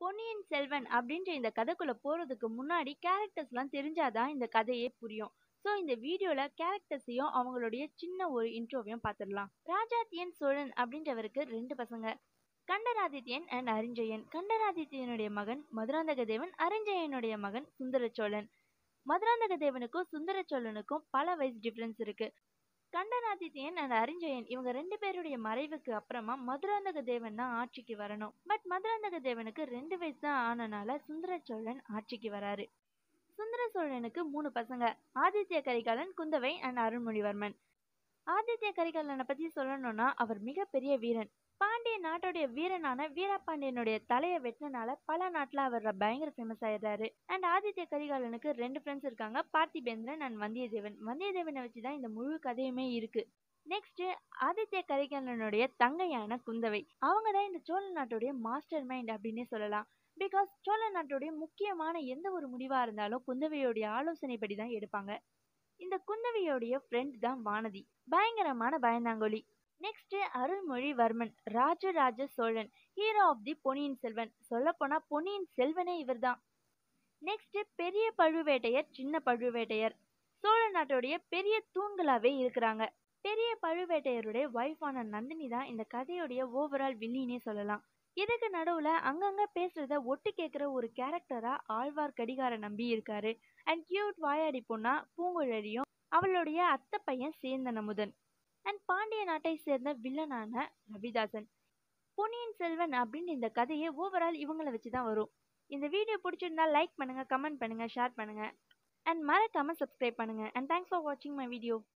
பொன்னியின் செல்வன் அப்படின்ற இந்த கதைக்குள்ள போறதுக்கு முன்னாடி கேரக்டர்ஸ்லாம் தெரிஞ்சாதான் இந்த கதையே புரியும் ஸோ இந்த வீடியோல கேரக்டர்ஸையும் அவங்களுடைய சின்ன ஒரு இன்ட்ரோவையும் பார்த்துடலாம் ராஜாத்தியன் சோழன் அப்படின்றவருக்கு ரெண்டு பசங்க கண்டராதித்யன் அண்ட் அரிஞ்சயன் கண்டராதித்யனுடைய மகன் மதுராந்தக தேவன் அரிஞ்சயனுடைய மகன் சுந்தர சோழன் மதுராந்தக தேவனுக்கும் சுந்தர சோழனுக்கும் பல வயசு டிஃபரன்ஸ் இருக்கு கண்டராதித்யன் அண்ட் அரிஞ்சயன் இவங்க ரெண்டு பேருடைய மறைவுக்கு அப்புறமா மதுராந்தக தேவன் தான் ஆட்சிக்கு வரணும் பட் மதுராந்தக தேவனுக்கு ரெண்டு வயசு தான் ஆனனால சுந்தர சோழன் ஆட்சிக்கு வராரு சுந்தர சோழனுக்கு மூணு பசங்க ஆதித்ய கரிகாலன் குந்தவை அண்ட் அருள்மொழிவர்மன் ஆதித்ய கரிகாலனை பத்தி சொல்லணும்னா அவர் மிகப்பெரிய வீரன் பாண்டிய நாட்டுடைய வீரனான வீரபாண்டியனுடைய தலையை வெட்டினால பல நாட்டுல அவர் பயங்கர ஃபேமஸ் ஆயிடுறாரு அண்ட் ஆதித்ய கரிகாலனுக்கு ரெண்டு ஃப்ரெண்ட்ஸ் இருக்காங்க பார்த்திபேந்திரன் அண்ட் வந்தியத்தேவன் வந்தியத்தேவனை வச்சுதான் இந்த முழு கதையுமே இருக்கு நெக்ஸ்ட் ஆதித்ய கரிகாலனுடைய தங்கையான குந்தவை அவங்க தான் இந்த சோழ நாட்டுடைய மாஸ்டர் மைண்ட் அப்படின்னே சொல்லலாம் பிகாஸ் சோழ நாட்டுடைய முக்கியமான எந்த ஒரு முடிவா இருந்தாலும் குந்தவையோடைய ஆலோசனைப்படி தான் எடுப்பாங்க இந்த குந்தவையோடைய ஃப்ரெண்ட் தான் வானதி பயங்கரமான பயந்தாங்கொலி next Arulmozhivarman Rajaraja Chola hero of the Ponniyin Selvan சொல்ல போனா பொன்னியின் செல்வனே இவர்தான் நெக்ஸ்ட் பெரிய பழுவேட்டையர் சின்ன பழுவேட்டையர் சோழ நாட்டுடைய பெரிய தூண்களாவே இருக்கிறாங்க பெரிய பழுவேட்டையருடைய ஒய்ஃபான நந்தினி தான் இந்த கதையுடைய ஓவரால் வில்லினே சொல்லலாம் இதுக்கு நடுவுல அங்கங்க பேசுறத ஒட்டு கேட்கிற ஒரு கேரக்டரா ஆழ்வார் கடிகார நம்பி இருக்காரு அண்ட் கியூட் வாயாடி பொண்ணா பூங்குழலியும் அவளுடைய அத்தை பையன் சேந்தன் அமுதன் அண்ட் பாண்டிய நாட்டை சேர்ந்த வில்லனான ரவிதாசன் பொன்னியின் செல்வன் அப்படின்னு இந்த கதையை ஓவரால் இவங்களை வச்சு தான் வரும் இந்த வீடியோ பிடிச்சிருந்தா லைக் பண்ணுங்க கமெண்ட் பண்ணுங்க ஷேர் பண்ணுங்க அண்ட் மறக்காம சப்ஸ்கிரைப் பண்ணுங்க அண்ட் தேங்க்ஸ் ஃபார் வாட்சிங் மை வீடியோ